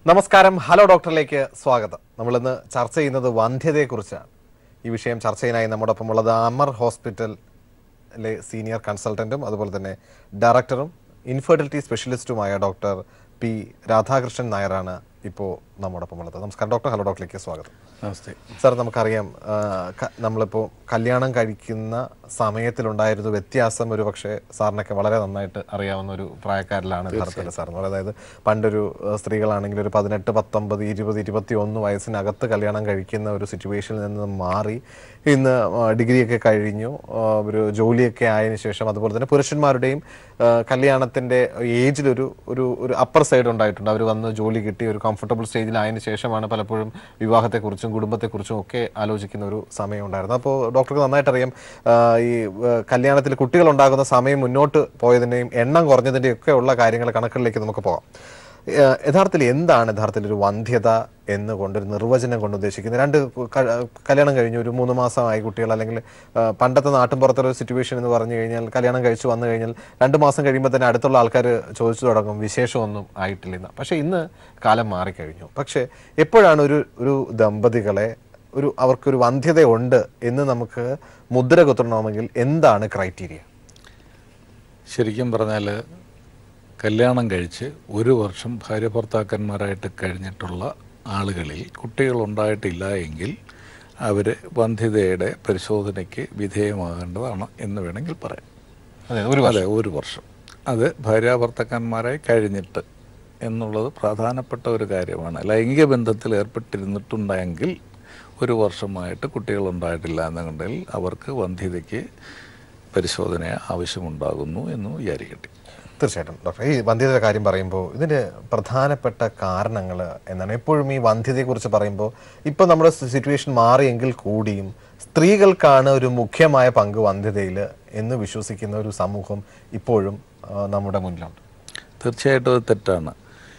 നമസ്കാരം ഹലോ ഡോക്ടറിലേക്ക് സ്വാഗതം നമ്മളിന്ന് ചർച്ച ചെയ്യുന്നത് വന്ധ്യതയെക്കുറിച്ചാണ് ഈ വിഷയം ചർച്ച ചെയ്യാനായി നമ്മോടൊപ്പം ഉള്ളത് അമർ ഹോസ്പിറ്റലിലെ സീനിയർ കൺസൾട്ടന്റും അതുപോലെ തന്നെ ഡയറക്ടറും ഇൻഫെർട്ടിലിറ്റി സ്പെഷ്യലിസ്റ്റുമായ ഡോക്ടർ പി രാധാകൃഷ്ണൻ നായരാണ് ഇപ്പോൾ നമ്മോടൊപ്പം ഉള്ളത് നമസ്കാരം ഡോക്ടർ ഹലോ ഡോക്ടറിലേക്ക് സ്വാഗതം നമസ്തേ സാർ നമുക്കറിയാം ആ, ക- നമ്മളിപ്പോൾ കല്യാണം കഴിക്കുന്ന സമയത്തിലുണ്ടായിരുന്ന വ്യത്യാസം ഒരു പക്ഷേ സാറിനൊക്കെ വളരെ നന്നായിട്ട് അറിയാവുന്ന ഒരു പ്രായക്കാരിലാണ് യഥാർത്ഥത്തിൽ സാർ എന്ന് പറയുന്നത് അതായത് പണ്ടൊരു ആ, സ്ത്രീകളാണെങ്കിൽ ഒരു പതിനെട്ട് പത്തൊമ്പത് ഇരുപത് ഇരുപത്തി ഒന്ന് വയസ്സിനകത്ത് കല്യാണം കഴിക്കുന്ന ഒരു സിറ്റുവേഷനിൽ നിന്ന് മാറി ഇന്ന് ആ, ഡിഗ്രിയൊക്കെ കഴിഞ്ഞു ആ, ഒരു ജോലിയൊക്കെ ആയതിനു ശേഷം അതുപോലെ തന്നെ പുരുഷന്മാരുടെയും ആ, കല്യാണത്തിൻ്റെ ഏജിലൊരു ഒരു ഒരു അപ്പർ സൈഡ് ഉണ്ടായിട്ടുണ്ട് അവർ വന്ന് ജോലി കിട്ടി ഒരു കംഫർട്ടബിൾ സ്റ്റേജിലായതിനു ശേഷമാണ് പലപ്പോഴും വിവാഹത്തെക്കുറിച്ചും കുടുംബത്തെക്കുറിച്ചും ഒക്കെ ആലോചിക്കുന്ന ഒരു സമയം ഉണ്ടായിരുന്നു അപ്പോൾ ഡോക്ടർക്ക് നന്നായിട്ട് അറിയാം ആ, ഈ ആ, കല്യാണത്തിൽ കുട്ടികൾ ഉണ്ടാകുന്ന സമയം മുന്നോട്ട് പോയതിൻ്റെയും എണ്ണം കുറഞ്ഞതിൻ്റെയും ഒക്കെ ഉള്ള കാര്യങ്ങൾ കണക്കുകളിലേക്ക് നമുക്ക് പോകാം ആ, യഥാർത്ഥത്തിൽ എന്താണ് യഥാർത്ഥത്തിൽ ഒരു വന്ധ്യത എന്നുകൊണ്ട് ഒരു നിർവചനം കൊണ്ട് ഉദ്ദേശിക്കുന്നത് രണ്ട് ക- കല്യാണം കഴിഞ്ഞു ഒരു മൂന്ന് മാസമായി കുട്ടികൾ അല്ലെങ്കിൽ ആ, പണ്ടത്തെ നാട്ടിൻപുറത്തെ ഒരു സിറ്റുവേഷൻ എന്ന് പറഞ്ഞു കഴിഞ്ഞാൽ കല്യാണം കഴിച്ചു വന്നു കഴിഞ്ഞാൽ രണ്ട് മാസം കഴിയുമ്പോൾ തന്നെ അടുത്തുള്ള ആൾക്കാർ ചോദിച്ചു തുടങ്ങും വിശേഷമൊന്നും ആയിട്ടില്ലെന്ന് പക്ഷേ ഇന്ന് കാലം മാറിക്കഴിഞ്ഞു പക്ഷേ എപ്പോഴാണ് ഒരു ഒരു ദമ്പതികളെ ഒരു അവർക്കൊരു വന്ധ്യതയുണ്ട് എന്ന് നമുക്ക് മുദ്ര കുത്തണമെങ്കിൽ എന്താണ് ക്രൈറ്റീരിയ ശരിക്കും പറഞ്ഞാൽ കല്യാണം കഴിച്ച് ഒരു വർഷം ഭാര്യ ഭർത്താക്കന്മാരായിട്ട് കഴിഞ്ഞിട്ടുള്ള ആളുകളിൽ കുട്ടികൾ ഉണ്ടായിട്ടില്ല എങ്കിൽ അവർ വന്ധ്യതയുടെ പരിശോധനയ്ക്ക് വിധേയമാകേണ്ടതാണ് എന്ന് വേണമെങ്കിൽ പറയാം അതെ ഒരു അതെ ഒരു വർഷം അത് ഭാര്യ ഭർത്താക്കന്മാരായി കഴിഞ്ഞിട്ട് എന്നുള്ളത് പ്രധാനപ്പെട്ട ഒരു കാര്യമാണ് ലൈംഗിക ബന്ധത്തിൽ ഏർപ്പെട്ടിരുന്നിട്ടുണ്ടെങ്കിൽ ഒരു വർഷമായിട്ട് കുട്ടികൾ ഉണ്ടായിട്ടില്ല എന്നുണ്ടെങ്കിൽ അവർക്ക് വന്ധ്യതയ്ക്ക് പരിശോധന ആവശ്യമുണ്ടാകുന്നു എന്ന് വിചാരിക്കട്ടെ തീർച്ചയായിട്ടും ഡോക്ടർ ഈ വന്ധ്യതയുടെ കാര്യം പറയുമ്പോൾ ഇതിന് പ്രധാനപ്പെട്ട കാരണങ്ങൾ എന്താണ് എപ്പോഴും ഈ വന്ധ്യതയെക്കുറിച്ച് പറയുമ്പോൾ ഇപ്പോൾ നമ്മുടെ സിറ്റുവേഷൻ മാറിയെങ്കിൽ കൂടിയും സ്ത്രീകൾക്കാണ് ഒരു മുഖ്യമായ പങ്ക് വന്ധ്യതയിൽ എന്ന് വിശ്വസിക്കുന്ന ഒരു സമൂഹം ഇപ്പോഴും ആ, നമ്മുടെ മുന്നിലുണ്ട് തീർച്ചയായിട്ടും അത് തെറ്റാണ്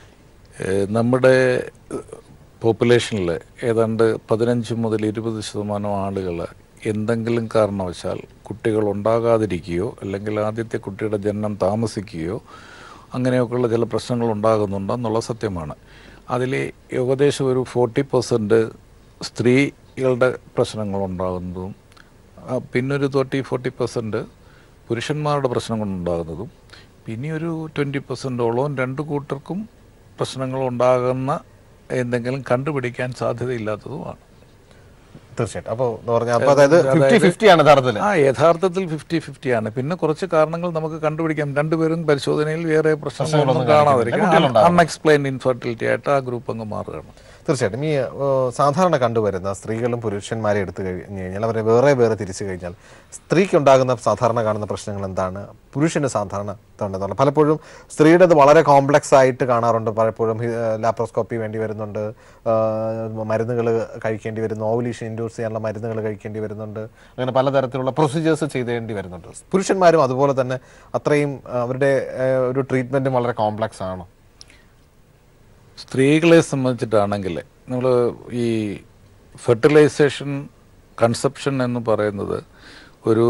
ഏഹ് നമ്മുടെ പോപ്പുലേഷനിൽ ഏതാണ്ട് പതിനഞ്ച് മുതൽ ഇരുപത് ശതമാനം ആളുകൾ എന്തെങ്കിലും കാരണവശാൽ കുട്ടികൾ ഉണ്ടാകാതിരിക്കുകയോ അല്ലെങ്കിൽ ആദ്യത്തെ കുട്ടിയുടെ ജനനം താമസിക്കുകയോ അങ്ങനെയൊക്കെയുള്ള ചില പ്രശ്നങ്ങൾ ഉണ്ടാകുന്നുണ്ടെന്നുള്ള സത്യമാണ് അതിൽ ഏകദേശം ഒരു ഫോർട്ടി പെർസെൻറ്റ് സ്ത്രീകളുടെ പ്രശ്നങ്ങൾ ഉണ്ടാകുന്നതും ആ, പിന്നൊരു തേർട്ടി ഫോർട്ടി പെർസെൻറ്റ് പുരുഷന്മാരുടെ പ്രശ്നങ്ങൾ ഉണ്ടാകുന്നതും പിന്നെ ഒരു ട്വൻറ്റി പെർസെൻറ്റോളം രണ്ട് കൂട്ടർക്കും പ്രശ്നങ്ങൾ ഉണ്ടാകുന്ന എന്തെങ്കിലും കണ്ടുപിടിക്കാൻ സാധ്യതയില്ലാത്തതുമാണ് തീർച്ചയായിട്ടും അപ്പോൾ എന്ന് പറഞ്ഞാൽ അപ്പോൾ അതായത് ഫിഫ്റ്റി ഫിഫ്റ്റി ആണ് യഥാർത്ഥത്തിൽ ആ യഥാർത്ഥത്തിൽ ഫിഫ്റ്റി ഫിഫ്റ്റി ആണ് പിന്നെ കുറച്ച് കാരണങ്ങൾ നമുക്ക് കണ്ടുപിടിക്കാം രണ്ടുപേരും പരിശോധനയിൽ വേറെ പ്രശ്നങ്ങളൊന്നും കാണാതിരിക്കും അൺഎക്സ്പ്ലെയിൻഡ് ഇൻഫെർട്ടിലിറ്റി ആയിട്ട് ആ ഗ്രൂപ്പ് അങ്ങ് മാറുകയാണ് തീർച്ചയായിട്ടും ഈ ഏ, സാധാരണ കണ്ടുവരുന്ന സ്ത്രീകളും പുരുഷന്മാരെ എടുത്തു കഴിഞ്ഞു കഴിഞ്ഞാൽ അവരെ വേറെ വേറെ തിരിച്ചു കഴിഞ്ഞാൽ സ്ത്രീക്ക് ഉണ്ടാകുന്ന സാധാരണ കാണുന്ന പ്രശ്നങ്ങൾ എന്താണ് പുരുഷന് സാധാരണ ഉണ്ടെന്നുള്ള പലപ്പോഴും സ്ത്രീയുടേത് വളരെ കോംപ്ലക്സ് ആയിട്ട് കാണാറുണ്ട് പലപ്പോഴും ലാപ്രോസ്കോപ്പി വേണ്ടി വരുന്നുണ്ട് മരുന്നുകൾ കഴിക്കേണ്ടി വരുന്നു ഓവുലേഷൻ ഇൻഡ്യൂസ് ചെയ്യാനുള്ള മരുന്നുകൾ കഴിക്കേണ്ടി വരുന്നുണ്ട് അങ്ങനെ പലതരത്തിലുള്ള പ്രൊസീജിയേഴ്സ് ചെയ്തേണ്ടി വരുന്നുണ്ട് പുരുഷന്മാരും അതുപോലെ തന്നെ അത്രയും ആ, അവരുടെ ഏ, ഒരു ട്രീറ്റ്മെൻറ്റും വളരെ കോംപ്ലക്സ് ആണോ സ്ത്രീകളെ സംബന്ധിച്ചിട്ടാണെങ്കിൽ നമ്മൾ ഈ ഫെർട്ടിലൈസേഷൻ കൺസെപ്ഷൻ എന്ന് പറയുന്നത് ഒരു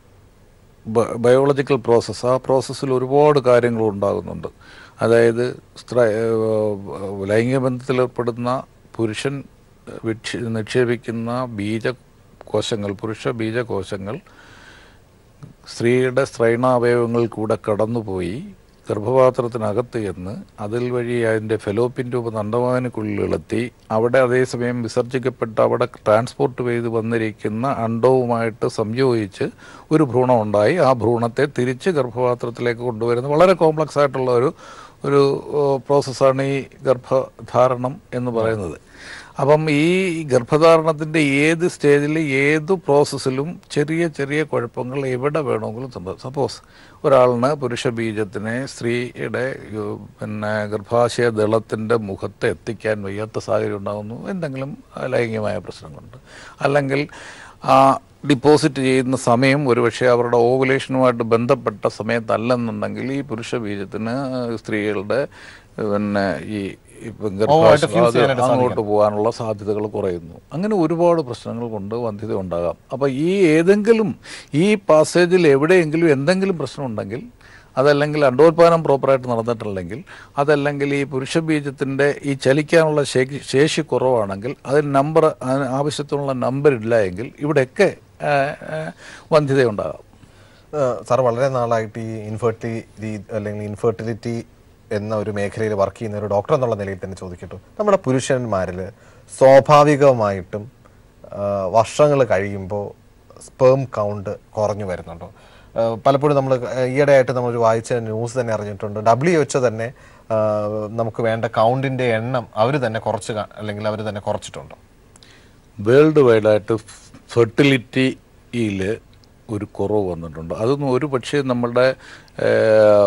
ബയോളജിക്കൽ പ്രോസസ്സ് ആ പ്രോസസ്സിൽ ഒരുപാട് കാര്യങ്ങൾ ഉണ്ടാകുന്നുണ്ട് അതായത് സ്ത്ര ഏഹ് ലൈംഗിക ബന്ധത്തിൽ ഏർപ്പെടുന്ന പുരുഷൻ വിക്ഷ നിക്ഷേപിക്കുന്ന ബീജകോശങ്ങൾ പുരുഷ ബീജകോശങ്ങൾ സ്ത്രീയുടെ സ്ത്രൈണാവയവങ്ങളിൽ കൂടെ കടന്നുപോയി ഗർഭപാത്രത്തിനകത്ത് ചെന്ന് അതിൽ വഴി അതിൻ്റെ ഫെലോപ്പിൻ ട്യൂബ് നണ്ടവാനുള്ളിലെത്തി അവിടെ അതേസമയം വിസർജിക്കപ്പെട്ട് അവിടെ ട്രാൻസ്പോർട്ട് ചെയ്ത് വന്നിരിക്കുന്ന അണ്ടവുമായിട്ട് സംയോജിച്ച് ഒരു ഭ്രൂണം ഉണ്ടായി ആ ഭ്രൂണത്തെ തിരിച്ച് ഗർഭപാത്രത്തിലേക്ക് കൊണ്ടുവരുന്ന വളരെ കോംപ്ലക്സ് ആയിട്ടുള്ള ഒരു ഒരു പ്രോസസ്സാണ് ഈ ഗർഭധാരണം എന്ന് പറയുന്നത് അപ്പം ഈ ഗർഭധാരണത്തിൻ്റെ ഏത് സ്റ്റേജിൽ ഏത് പ്രോസസ്സിലും ചെറിയ ചെറിയ കുഴപ്പങ്ങൾ എവിടെ വേണമെങ്കിലും സംഭവം സപ്പോസ് ഒരാളിന് പുരുഷ ബീജത്തിനെ സ്ത്രീയുടെ യു- പിന്നെ ഗർഭാശയ ദളത്തിൻ്റെ മുഖത്ത് എത്തിക്കാൻ വയ്യാത്ത സാഹചര്യം ഉണ്ടാകുന്നു എന്തെങ്കിലും ലൈംഗികമായ പ്രശ്നങ്ങളുണ്ട് അല്ലെങ്കിൽ ആ ഡിപ്പോസിറ്റ് ചെയ്യുന്ന സമയം ഒരുപക്ഷെ അവരുടെ ഓവുലേഷനുമായിട്ട് ബന്ധപ്പെട്ട സമയത്തല്ലെന്നുണ്ടെങ്കിൽ ഈ പുരുഷ ബീജത്തിന് സ്ത്രീകളുടെ പിന്നെ ഈ ഇപ്പം ഓവുമായിട്ട് fuse ഗർഭാശയം ചെയ്യാനായിട്ട് അങ്ങോട്ട് പോകാനുള്ള സാധ്യതകൾ കുറയുന്നു അങ്ങനെ ഒരുപാട് പ്രശ്നങ്ങൾ കൊണ്ട് വന്ധ്യത ഉണ്ടാകാം അപ്പോൾ ഈ ഏതെങ്കിലും ഈ പാസേജിൽ എവിടെയെങ്കിലും എന്തെങ്കിലും പ്രശ്നമുണ്ടെങ്കിൽ അതല്ലെങ്കിൽ അണ്ടോത്പാദനം പ്രോപ്പറായിട്ട് നടന്നിട്ടില്ലെങ്കിൽ അതല്ലെങ്കിൽ ഈ പുരുഷ ബീജത്തിൻ്റെ ഈ ചലിക്കാനുള്ള ശേഷി ശേഷി കുറവാണെങ്കിൽ അതിന് നമ്പർ അതിന് ആവശ്യത്തിനുള്ള നമ്പർ ഇല്ല എങ്കിൽ ഇവിടെയൊക്കെ ആ, ആ, വന്ധ്യതയുണ്ടാകാം സാർ വളരെ നാളായിട്ട് ഈ ഇൻഫെർട്ടിലിറ്റി അല്ലെങ്കിൽ ഇൻഫെർട്ടിലിറ്റി എന്ന ഒരു മേഖലയിൽ വർക്ക് ചെയ്യുന്ന ഒരു ഡോക്ടർ എന്നുള്ള നിലയിൽ തന്നെ ചോദിക്കട്ടു നമ്മുടെ പുരുഷന്മാരിൽ സ്വാഭാവികമായിട്ടും വർഷങ്ങൾ കഴിയുമ്പോൾ സ്പേം കൗണ്ട് കുറഞ്ഞു വരുന്നുണ്ടോ ആ, പലപ്പോഴും നമ്മൾ ഈയിടെയായിട്ട് നമ്മളൊരു വായിച്ച ന്യൂസ് തന്നെ അറിഞ്ഞിട്ടുണ്ട് ഡബ്ല്യു എച്ച് തന്നെ ആ, നമുക്ക് വേണ്ട കൗണ്ടിൻ്റെ എണ്ണം അവർ തന്നെ കുറച്ച് കാ- അല്ലെങ്കിൽ അവർ തന്നെ കുറച്ചിട്ടുണ്ടോ വേൾഡ് വൈഡായിട്ട് ഫെർട്ടിലിറ്റിയിൽ ഒരു കുറവ് വന്നിട്ടുണ്ട് അതൊന്നും ഒരു പക്ഷേ നമ്മളുടെ ഏഹ്,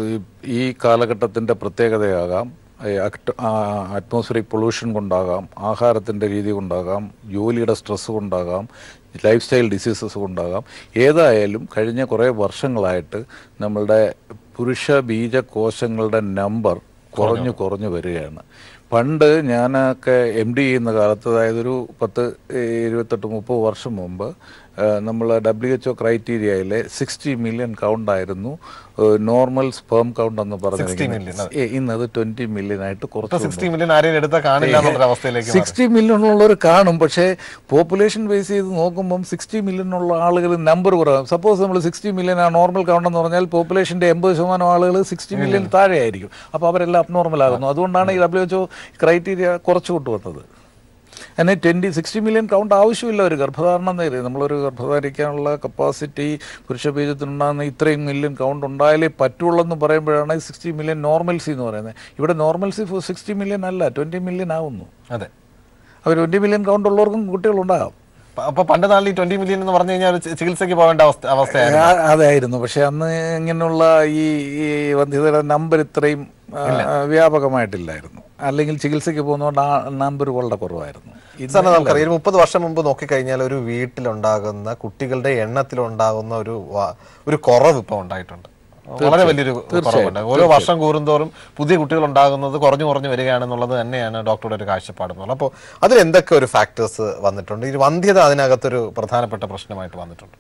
ഈ കാലഘട്ടത്തിൻ്റെ പ്രത്യേകതയാകാം അറ്റ്മോസ്ഫിയറിക് പൊല്യൂഷൻ കൊണ്ടാകാം ആഹാരത്തിൻ്റെ രീതി കൊണ്ടാകാം ജോലിയുടെ സ്ട്രെസ് കൊണ്ടാകാം ലൈഫ് സ്റ്റൈൽ ഡിസീസസ് കൊണ്ടാകാം ഏതായാലും കഴിഞ്ഞ കുറേ വർഷങ്ങളായിട്ട് നമ്മളുടെ പുരുഷ ബീജകോശങ്ങളുടെ നമ്പർ കുറഞ്ഞു കുറഞ്ഞു വരികയാണ് പണ്ട് ഞാനൊക്കെ എം ഡി ചെയ്യുന്ന കാലത്ത് അതായത് ഒരു പത്ത് ഇരുപത്തെട്ട് മുപ്പത് വർഷം മുമ്പ് നമ്മൾ ഡബ്ല്യു എച്ച് ഒ ക്രൈറ്റീരിയയിലെ സിക്സ്റ്റി മില്യൺ കൗണ്ട് ആയിരുന്നു നോർമൽ സ്പേം കൗണ്ട് എന്ന് പറഞ്ഞിരിക്കുന്നത് ഏ, ഇന്ന് അത് ട്വന്റി മില്യൺ ആയിട്ട് കുറച്ച് സിക്സ്റ്റി മില്യൺ ആരെയും എടുത്താൽ കാണില്ല എന്നുള്ള അവസ്ഥയിലേക്ക് മാറി. സിക്സ്റ്റി മില്യൺ ഉള്ളവർ കാണും പക്ഷേ പോപ്പുലേഷൻ ബേസ് ചെയ്ത് നോക്കുമ്പം സിക്സ്റ്റി മില്യൺ ഉള്ള ആളുകൾ നമ്പർ കുറവാകും സപ്പോസ് നമ്മൾ സിക്സ്റ്റി മില്യൺ ആ നോർമൽ കൗണ്ട് എന്ന് പറഞ്ഞാൽ പോപ്പുലേഷൻ്റെ എൺപത് ശതമാനം ആളുകൾ സിക്സ്റ്റി മില്യൺ താഴെ ആയിരിക്കും അപ്പോൾ അവരെല്ലാം അബ്നോർമൽ ആകുന്നു അതുകൊണ്ടാണ് ഈ ഡബ്ല്യു എച്ച് ഒ ക്രൈറ്റീരിയ കുറച്ച് കൊണ്ടുവന്നത് അതിന് ട്വൻറ്റി സിക്സ്റ്റി മില്യൺ കൗണ്ട് ആവശ്യമില്ല ഒരു ഗർഭധാരണം നേരെ നമ്മളൊരു ഗർഭധാരിക്കാനുള്ള കപ്പാസിറ്റി പുരുഷ ബീജത്തിനുണ്ടാകുന്ന ഇത്രയും മില്യൺ കൗണ്ട് ഉണ്ടായാലേ പറ്റുള്ളൂ എന്ന് പറയുമ്പോഴാണ് സിക്സ്റ്റി മില്യൺ നോർമൽസി എന്ന് പറയുന്നത് ഇവിടെ നോർമൽസി സിക്സ്റ്റി മില്യൺ അല്ല ട്വൻറ്റി മില്യൺ ആവുന്നു അതെ അവർ ട്വൻറ്റി മില്യൺ കൗണ്ട് ഉള്ളവർക്കും കുട്ടികളുണ്ടാകാം പ- അപ്പൊ പണ്ട് നാളിൽ ട്വന്റി മില്യൺ എന്ന് പറഞ്ഞു കഴിഞ്ഞാൽ ഒരു ചി- ചികിത്സയ്ക്ക് പോകേണ്ട അവസ്ഥ അവസ്ഥയായിരുന്നു ആ- അതായിരുന്നു പക്ഷെ അന്ന് ഇങ്ങനെയുള്ള ഈ ഈ വന്ധ്യതയുടെ നമ്പർ ഇത്രയും ആ, വ്യാപകമായിട്ടില്ലായിരുന്നു അല്ലെങ്കിൽ ചികിത്സയ്ക്ക് പോകുന്നതുകൊണ്ട് ആ നമ്പർ വളരെ കുറവായിരുന്നു ഇന്ന് സാറിന് നമുക്കറിയാം ഒരു മുപ്പത് വർഷം മുമ്പ് നോക്കിക്കഴിഞ്ഞാൽ ഒരു വീട്ടിലുണ്ടാകുന്ന കുട്ടികളുടെ എണ്ണത്തിലുണ്ടാകുന്ന ഒരു വ- ഒരു കുറവ് ഇപ്പോൾ ഉണ്ടായിട്ടുണ്ട് വളരെ വലിയൊരു കുറവുണ്ട് ഓരോ വർഷം കൂടുന്തോറും പുതിയ കുട്ടികൾ ഉണ്ടാകുന്നത് കുറഞ്ഞു കുറഞ്ഞു വരികയാണെന്നുള്ളത് തന്നെയാണ് ഡോക്ടറുടെ ഒരു കാഴ്ചപ്പാട് എന്നുള്ളത് അപ്പോൾ അതിൽ എന്തൊക്കെ ഒരു ഫാക്ടേഴ്സ് വന്നിട്ടുണ്ട് ഈ വന്ധ്യത അതിനകത്തൊരു പ്രധാനപ്പെട്ട പ്രശ്നമായിട്ട് വന്നിട്ടുണ്ട്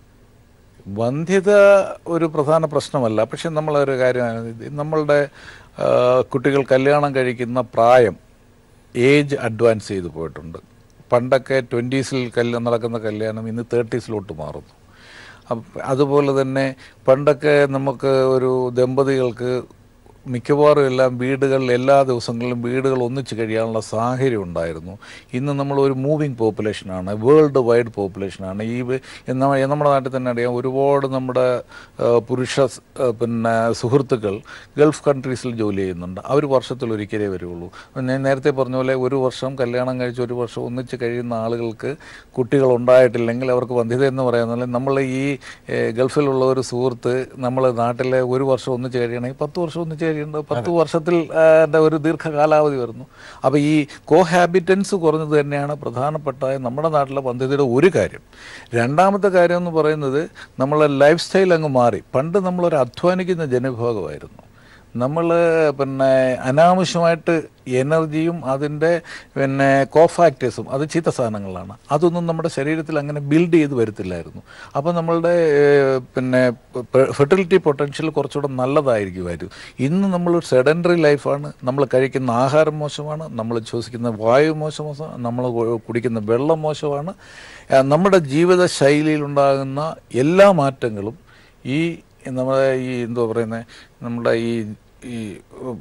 വന്ധ്യത ഒരു പ്രധാന പ്രശ്നമല്ല പക്ഷെ നമ്മളൊരു കാര്യം നമ്മളുടെ ആ, കുട്ടികൾ കല്യാണം കഴിക്കുന്ന പ്രായം ഏജ് അഡ്വാൻസ് ചെയ്തു പോയിട്ടുണ്ട് പണ്ടൊക്കെ ട്വൻറ്റീസിൽ കല്യാണം നടക്കുന്ന കല്യാണം ഇന്ന് തേർട്ടീസിലോട്ട് മാറുന്നു അപ്പ- അതുപോലെ തന്നെ പണ്ടൊക്കെ നമുക്ക് ഒരു ദമ്പതികൾക്ക് മിക്കവാറും എല്ലാം വീടുകളിൽ എല്ലാ ദിവസങ്ങളിലും വീടുകൾ ഒന്നിച്ച് കഴിയാനുള്ള സാഹചര്യം ഉണ്ടായിരുന്നു ഇന്ന് നമ്മൾ ഒരു മൂവിങ് പോപ്പുലേഷനാണ് വേൾഡ് വൈഡ് പോപ്പുലേഷനാണ് ഈ വ- നമ്മ- നമ്മുടെ നാട്ടിൽ തന്നെ അറിയാം ഒരുപാട് നമ്മുടെ ആ, പുരുഷ സ്- ആ, പിന്നെ സുഹൃത്തുക്കൾ ഗൾഫ് കൺട്രീസിൽ ജോലി ചെയ്യുന്നുണ്ട് അവർ വർഷത്തിൽ ഒരിക്കലേ വരുള്ളൂ ഞാൻ നേരത്തെ പറഞ്ഞ പോലെ ഒരു വർഷം കല്യാണം കഴിച്ച് ഒരു വർഷം ഒന്നിച്ച് കഴിയുന്ന ആളുകൾക്ക് കുട്ടികൾ ഉണ്ടായിട്ടില്ലെങ്കിൽ അവർക്ക് വന്ധ്യത എന്ന് പറയുന്നത് നമ്മൾ ഈ ഏഹ്, ഗൾഫിലുള്ള ഒരു സുഹൃത്ത് നമ്മൾ നാട്ടിലെ ഒരു വർഷം ഒന്നിച്ച് കഴിയണമെങ്കിൽ പത്ത് വർഷം ഒന്നിച്ച് കഴിയേണ്ടത് പത്ത് വർഷത്തിൽ ആ, ന്റെ ഒരു ദീർഘകാലാവധി വരുന്നു അപ്പോൾ ഈ കോഹാബിറ്റൻസ് കുറഞ്ഞത് തന്നെയാണ് പ്രധാനപ്പെട്ട നമ്മുടെ നാട്ടിലെ വന്ധ്യതയുടെ ഒരു കാര്യം രണ്ടാമത്തെ കാര്യം എന്ന് പറയുന്നത് നമ്മളെ ലൈഫ് സ്റ്റൈൽ അങ്ങ് മാറി പണ്ട് നമ്മളൊരു അധ്വാനിക്കുന്ന ജനവിഭാഗമായിരുന്നു നമ്മൾ പിന്നെ അനാവശ്യമായിട്ട് എനർജിയും അതിൻ്റെ പിന്നെ കോഫാക്ടേഴ്സും അത് ചീത്ത സാധനങ്ങളാണ് അതൊന്നും നമ്മുടെ ശരീരത്തിൽ അങ്ങനെ ബിൽഡ് ചെയ്ത് വരത്തില്ലായിരുന്നു അപ്പോൾ നമ്മളുടെ ഏഹ്, പിന്നെ ഫെർട്ടിലിറ്റി പൊട്ടൻഷ്യൽ കുറച്ചുകൂടെ നല്ലതായിരിക്കുമായിരുന്നു ഇന്ന് നമ്മൾ സെഡൻഡറി ലൈഫാണ് നമ്മൾ കഴിക്കുന്ന ആഹാരം മോശമാണ് നമ്മൾ ശ്വസിക്കുന്ന വായു മോശമാണ് നമ്മൾ കുടിക്കുന്ന വെള്ളം മോശമാണ് ഏഹ്, നമ്മുടെ ജീവിത ശൈലിയിലുണ്ടാകുന്ന എല്ലാ മാറ്റങ്ങളും ഈ നമ്മുടെ ഈ എന്തോ പറയുന്നത് നമ്മുടെ ഈ ഈ ഉം,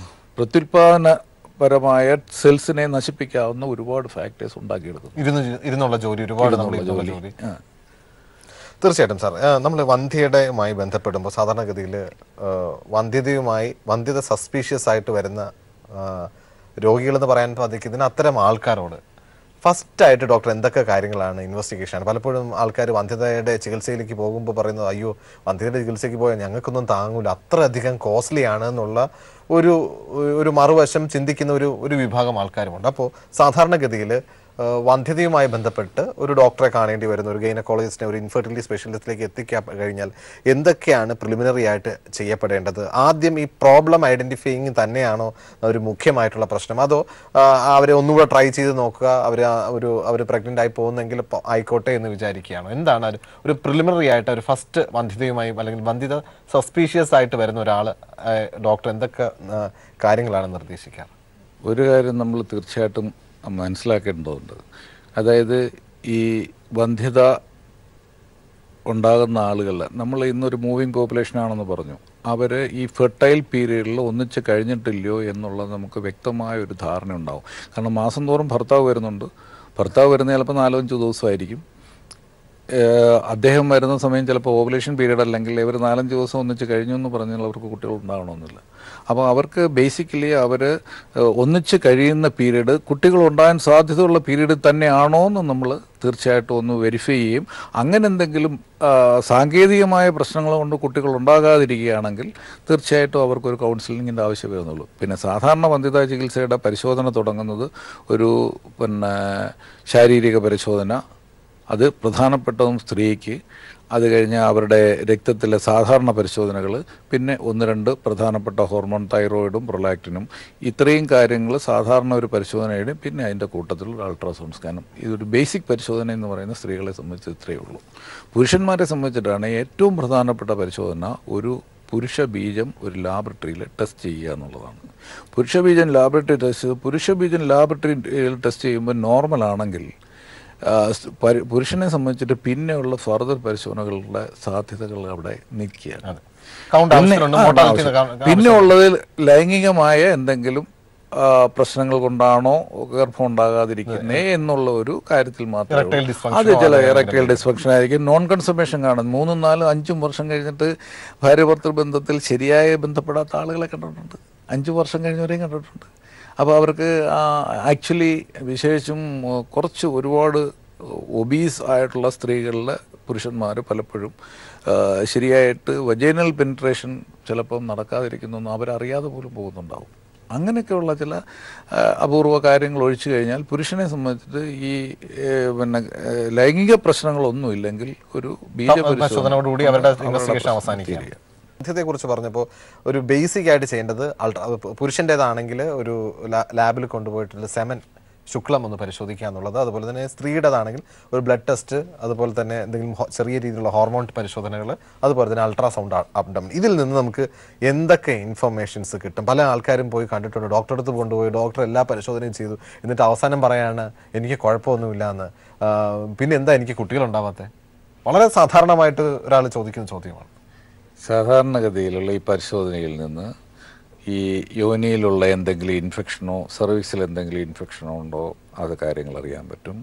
പ്രത്യുൽപാദനപരമായ സെൽസിനെ നശിപ്പിക്കാവുന്ന ഒരുപാട് ഫാക്ടേഴ്സ് ഉണ്ടാക്കിയെടുക്കുന്നു ഇരുന്ന് ജി- ഇരുന്നുള്ള ജോലി ഒരുപാട് നമ്മൾ ഇരുന്നുള്ള ജോലി തീർച്ചയായിട്ടും സാർ നമ്മൾ വന്ധ്യതയുമായി ബന്ധപ്പെടുമ്പോൾ സാധാരണഗതിയിൽ വന്ധ്യതയുമായി വന്ധ്യത സസ്പീഷ്യസ് ആയിട്ട് വരുന്ന ആ, രോഗികളെന്ന് പറയാൻ സാധിക്കുന്നതിന് അത്തരം ആൾക്കാരോട് ഫസ്റ്റ് ആയിട്ട് ഡോക്ടർ എന്തൊക്കെ കാര്യങ്ങളാണ് ഇൻവെസ്റ്റിഗേഷൻ ആണ് പലപ്പോഴും ആൾക്കാർ വന്ധ്യതയുടെ ചികിത്സയിലേക്ക് പോകുമ്പോൾ പറയുന്നത് അയ്യോ വന്ധ്യതയുടെ ചികിത്സയ്ക്ക് പോയാൽ ഞങ്ങൾക്കൊന്നും താങ്ങൂല അത്രയധികം കോസ്റ്റ്ലി ആണ് എന്നുള്ള ഒരു ഒരു മറുവശം ചിന്തിക്കുന്ന ഒരു ഒരു വിഭാഗം ആൾക്കാരുമുണ്ട് അപ്പോൾ സാധാരണഗതിയിൽ ആ, വന്ധ്യതയുമായി ബന്ധപ്പെട്ട് ഒരു ഡോക്ടറെ കാണേണ്ടി വരുന്ന ഒരു ഗൈനക്കോളജിസ്റ്റിനെ ഒരു ഇൻഫെർട്ടിലിറ്റി സ്പെഷ്യലിസ്റ്റിലേക്ക് എത്തിക്കാൻ കഴിഞ്ഞാൽ എന്തൊക്കെയാണ് പ്രിലിമിനറി ആയിട്ട് ചെയ്യപ്പെടേണ്ടത് ആദ്യം ഈ പ്രോബ്ലം ഐഡന്റിഫൈയിങ് തന്നെയാണോ ഒരു മുഖ്യമായിട്ടുള്ള പ്രശ്നം അതോ ആ, അവരെ ഒന്നുകൂടെ ട്രൈ ചെയ്ത് നോക്കുക അവർ ഒരു അവർ പ്രഗ്നന്റ് ആയി പോകുന്നെങ്കിൽ പോ- ആയിക്കോട്ടെ എന്ന് വിചാരിക്കുകയാണോ എന്താണ് ഒരു- ഒരു പ്രിലിമിനറി ആയിട്ട് ഒരു ഫസ്റ്റ് വന്ധ്യതയുമായി അല്ലെങ്കിൽ വന്ധ്യത സസ്പീഷ്യസ് ആയിട്ട് വരുന്ന ഒരാൾ ഡോക്ടർ എന്തൊക്കെ ആ, കാര്യങ്ങളാണ് നിർദ്ദേശിക്കാറ് ഒരു കാര്യം നമ്മൾ തീർച്ചയായിട്ടും മനസ്സിലാക്കേണ്ടതുണ്ട് അതായത് ഈ വന്ധ്യത ഉണ്ടാകുന്ന ആളുകൾ നമ്മൾ ഇന്നൊരു മൂവിങ് പോപ്പുലേഷൻ ആണെന്ന് പറഞ്ഞു അവർ ഈ ഫെർട്ടൈൽ പീരീഡിൽ ഒന്നിച്ച് കഴിഞ്ഞിട്ടില്ലയോ എന്നുള്ളത് നമുക്ക് വ്യക്തമായ ഒരു ധാരണ ഉണ്ടാവും കാരണം മാസം തോറും ഭർത്താവ് വരുന്നുണ്ട് ഭർത്താവ് വരുന്ന ചിലപ്പോൾ നാലോ അഞ്ചോ ദിവസമായിരിക്കും ഏഹ് അദ്ദേഹം വരുന്ന സമയം ചിലപ്പോൾ ഓവുലേഷൻ പീരീഡ് അല്ലെങ്കിൽ ഇവർ നാലഞ്ച് ദിവസം ഒന്നിച്ച് കഴിഞ്ഞു എന്ന് പറഞ്ഞാൽ അവർക്ക് കുട്ടികൾ ഉണ്ടാകണമെന്നില്ല അപ്പോൾ അവർക്ക് ബേസിക്കലി അവർ ഒന്നിച്ച് കഴിയുന്ന പീരീഡ് കുട്ടികൾ ഉണ്ടാകാൻ സാധ്യതയുള്ള പീരീഡ് തന്നെയാണോ എന്ന് നമ്മൾ തീർച്ചയായിട്ടും ഒന്ന് വെരിഫൈ ചെയ്യും അങ്ങനെ എന്തെങ്കിലും ആ, സാങ്കേതികമായ പ്രശ്നങ്ങൾ കൊണ്ട് കുട്ടികൾ ഉണ്ടാകാതിരിക്കുകയാണെങ്കിൽ തീർച്ചയായിട്ടും അവർക്കൊരു കൗൺസിലിങ്ങിൻ്റെ ആവശ്യമേ വന്നുള്ളൂ പിന്നെ സാധാരണ വന്ധ്യതാ ചികിത്സയുടെ പരിശോധന തുടങ്ങുന്നത് ഒരു പിന്നെ ശാരീരിക പരിശോധന അത് പ്രധാനപ്പെട്ടതും സ്ത്രീക്ക് അത് കഴിഞ്ഞ് അവരുടെ രക്തത്തിലെ സാധാരണ പരിശോധനകൾ പിന്നെ ഒന്ന് രണ്ട് പ്രധാനപ്പെട്ട ഹോർമോൺ തൈറോയിഡും പ്രൊലാക്റ്റിനും ഇത്രയും കാര്യങ്ങൾ സാധാരണ ഒരു പരിശോധനയുടെ പിന്നെ അതിൻ്റെ കൂട്ടത്തിൽ ഒരു അൾട്രാസൗണ്ട് സ്കാനും ഇതൊരു ബേസിക് പരിശോധന എന്ന് പറയുന്ന സ്ത്രീകളെ സംബന്ധിച്ച് ഇത്രയേ ഉള്ളൂ പുരുഷന്മാരെ സംബന്ധിച്ചിട്ടാണ് ഏറ്റവും പ്രധാനപ്പെട്ട പരിശോധന ഒരു പുരുഷ ബീജം ഒരു ലാബറട്ടറിയിൽ ടെസ്റ്റ് ചെയ്യുക എന്നുള്ളതാണ് പുരുഷ ബീജം ലാബറട്ടറി ടെസ്റ്റ് പുരുഷ ബീജം ലാബറട്ടറിയിൽ ടെസ്റ്റ് ചെയ്യുമ്പോൾ നോർമൽ ആണെങ്കിൽ ആ, സ് പരി- പുരുഷനെ സംബന്ധിച്ചിട്ട് പിന്നെയുള്ള ഫർദർ പരിശോധനകളുടെ സാധ്യതകൾ അവിടെ നിൽക്കുകയാണ് കൗണ്ട് പിന്നെ ആവശ്യത്തിനുണ്ട് ആ, മോർട്ടാലിറ്റി ആവശ്യം. പിന്നെ ഉള്ളതിൽ ലൈംഗികമായ എന്തെങ്കിലും ആ, പ്രശ്നങ്ങൾ കൊണ്ടാണോ ഗർഭം ഉണ്ടാകാതിരിക്കുന്നേ എന്നുള്ള ഒരു കാര്യത്തിൽ മാത്രമേ Erectile ഉള്ളൂ. dysfunction അത് ചില ആണെന്ന് ഇറക്ടൈൽ ഡിസ്ഫങ്ഷൻ ആയിരിക്കും നോൺ കൺസർമേഷൻ കാണും മൂന്നും നാലും അഞ്ചും വർഷം കഴിഞ്ഞിട്ട് ഭാര്യ ഭർത്തൃ ബന്ധത്തിൽ ശരിയായ ബന്ധപ്പെടാത്ത ആളുകളെ കണ്ടിട്ടുണ്ട് അഞ്ചു വർഷം കഴിഞ്ഞവരെയും കണ്ടിട്ടുണ്ട് അപ്പോൾ അവർക്ക് ആക്ച്വലി വിശേഷിച്ചും ആ, കുറച്ച് ഒരുപാട് ഒബീസ് ആയിട്ടുള്ള സ്ത്രീകളിൽ പുരുഷന്മാർ പലപ്പോഴും ആ, ശരിയായിട്ട് വജൈനൽ പെനിട്രേഷൻ ചിലപ്പം നടക്കാതിരിക്കുന്നൊന്നും അവരറിയാതെ പോലും പോകുന്നുണ്ടാവും അങ്ങനെയൊക്കെയുള്ള ചില ആ, അപൂർവ കാര്യങ്ങൾ ഒഴിച്ചു കഴിഞ്ഞാൽ പുരുഷനെ സംബന്ധിച്ചിട്ട് ഈ ഏ, പിന്നെ ഏ, ലൈംഗിക പ്രശ്നങ്ങളൊന്നും ഇല്ലെങ്കിൽ ഒരു പരിശോധനയോടുകൂടി അവരുടെ ഇൻവെസ്റ്റിഗേഷൻ പ്രശ്നം അവസാനിക്കുകയാണ് കുറിച്ച് പറഞ്ഞപ്പോൾ ഒരു ബേസിക് ആയിട്ട് ചെയ്യേണ്ടത് അൾട്രാ പുരുഷൻ്റെതാണെങ്കിൽ ഒരു ലാബിൽ കൊണ്ടുപോയിട്ടുള്ള സെമൻ ശുക്ലം ഒന്ന് പരിശോധിക്കുക എന്നുള്ളത് അതുപോലെ തന്നെ സ്ത്രീയുടേതാണെങ്കിൽ ഒരു ബ്ലഡ് ടെസ്റ്റ് അതുപോലെ തന്നെ എന്തെങ്കിലും ഹോ- ചെറിയ രീതിയിലുള്ള ഹോർമോൺ പരിശോധനകൾ അതുപോലെ തന്നെ അൾട്രാസൗണ്ട് അപ്ഡം ഇതിൽ നിന്ന് നമുക്ക് എന്തൊക്കെ ഇൻഫർമേഷൻസ് കിട്ടും പല ആൾക്കാരും പോയി കണ്ടിട്ടുണ്ട് ഡോക്ടറെ അടുത്ത് കൊണ്ടുപോയി ഡോക്ടർ എല്ലാ പരിശോധനയും ചെയ്തു എന്നിട്ട് അവസാനം പറയാണ് എനിക്ക് കുഴപ്പമൊന്നുമില്ല എന്ന് ആ, പിന്നെ എന്താ എനിക്ക് കുട്ടികളുണ്ടാവാത്തത് വളരെ സാധാരണമായിട്ട് ഒരാൾ ചോദിക്കുന്ന ചോദ്യമാണ് സാധാരണഗതിയിലുള്ള ഈ പരിശോധനയിൽ നിന്ന് ഈ യോനിയിലുള്ള എന്തെങ്കിലും ഇൻഫെക്ഷനോ സർവീസിൽ എന്തെങ്കിലും ഇൻഫെക്ഷനോ ഉണ്ടോ അത് കാര്യങ്ങൾ അറിയാൻ പറ്റും